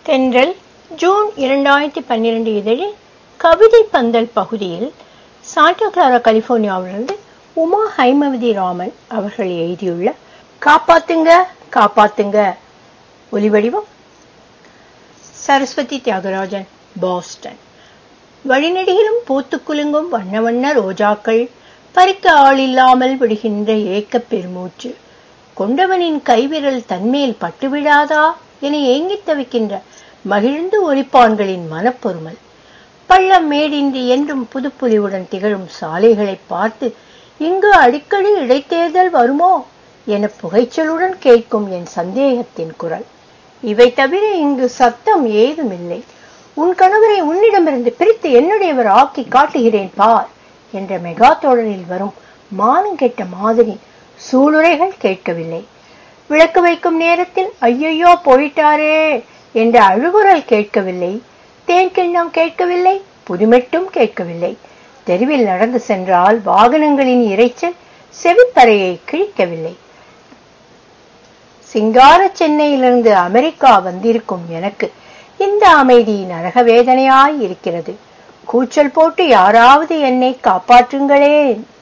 தென்றல் ஜூன் இரண்டாயிரத்தி பன்னிரண்டு இதழில் கவிதை பந்தல் பகுதியில் சாண்டா கிளாரா கலிபோர்னியாவிலிருந்து உமா ஹைமவதி ராமன் அவர்கள் எழுதியுள்ள காப்பாத்துங்க காப்பாத்துங்க ஒலிவடிவம் சரஸ்வதி தியாகராஜன் பாஸ்டன் வழிநெடுகிலும் பூத்து குலுங்கும் வண்ண வண்ண ரோஜாக்கள் பறிக்க ஆள் இல்லாமல் விடுகின்ற ஏக்கப் பெருமூச்சு கொண்டவனின் கைவிரல் தன்மேல் பட்டுவிடாதா என ஏங்கித் தவிக்கின்ற மகிழ்ந்து ஒலிப்பான்களின் மனப்பொருமல் பள்ளம் மேடின்றி என்றும் புதுப்புலிவுடன் திகழும் சாலைகளை பார்த்து இங்கு அடிக்கடி இடைத்தேர்தல் வருமோ என புகைச்சலுடன் கேட்கும் என் சந்தேகத்தின் குரல் இவை தவிர இங்கு சத்தம் ஏதுமில்லை உன் கணவரை உன்னிடமிருந்து பிரித்து என்னுடையவர் ஆக்கி காட்டுகிறேன் பார் என்ற மெகா தொடரில் வரும் மானங்கெட்ட மாதிரி சூளுரைகள் கேட்கவில்லை விளக்கு வைக்கும் நேரத்தில் ஐயையோ போயிட்டாரே என்ற அழுகுரல் கேட்கவில்லை தேன் கிண்ணம் கேட்கவில்லை புதுமெட்டும் கேட்கவில்லை தெருவில் நடந்து சென்றால் வாகனங்களின் இரைச்சல் செவிப்பறையை கிழிக்கவில்லை சிங்கார சென்னையிலிருந்து அமெரிக்கா வந்திருக்கும் எனக்கு இந்த அமைதி நரக வேதனையாய் இருக்கிறது கூச்சல் போட்டு யாராவது என்னை காப்பாற்றுங்களேன்